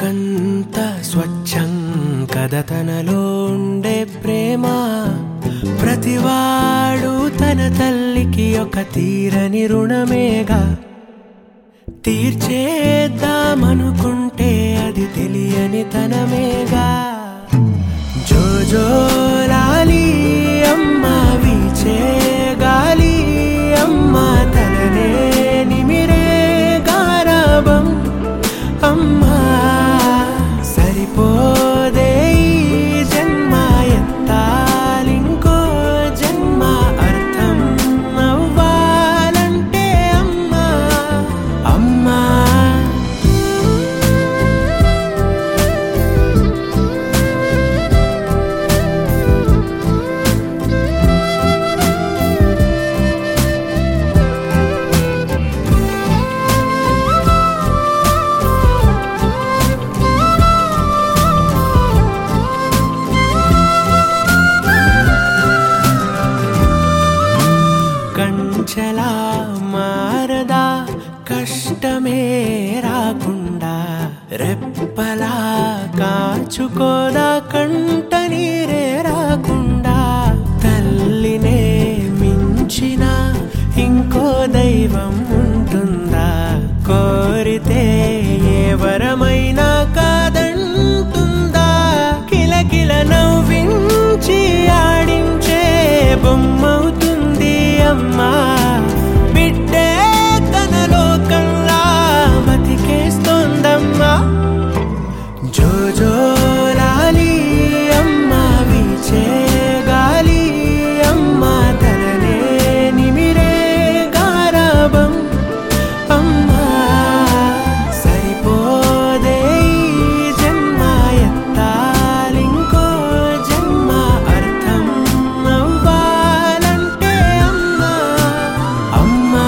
బ్రతుకంత స్వచ్ఛం కథ తనలో ఉండే ప్రేమ ప్రతివాడు తన తల్లికి ఒక తీరని రుణమేగా తీర్చేద్దామనుకుంటే అది తెలియని తనమేగా జోజోలాలి అమ్మ వీచే గాలి అమ్మ తననే నిమిరే గారాబం అమ్మా సరిపోదే ఈ జన్మ ఎత్తాలింకో జన్మ అర్థం అవ్వాలంటే అమ్మా అమ్మా కంచలా మారదా కష్టమే రాకుండా రెప్పలా కాచుకోదా కంట నీరే రాకుండా తల్లినే మించిన ఇంకో దైవం ఉంటుందా కోరితే ఏ వరమైనా కాదంటుందా కిలకిల నవ్వించి ఆడించే బొమ్మవుతుంది అమ్మా బిడ్డే తన లోకంలా బతికేస్తోందమ్మా జోజోలాలి అమ్మ వీచే గాలి అమ్మ తననే నిమిరే గారాబం అమ్మా సరిపోదే ఈ జన్మ ఎత్తాలింకో జన్మ అర్థం అవ్వాలంటే అమ్మా అమ్మా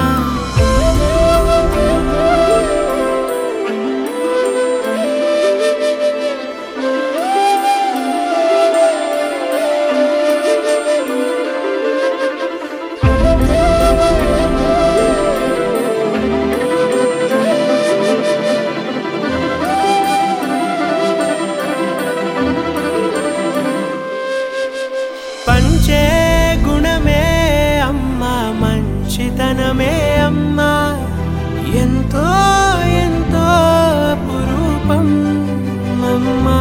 పంచే గుణమే అమ్మా మంచితనమే అమ్మా ఎంతో ఎంతో అపురూపం అమ్మా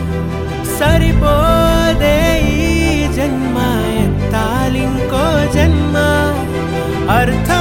సరిపోదే ఈ జన్మ ఎత్తాలింకో జన్మ అర్థం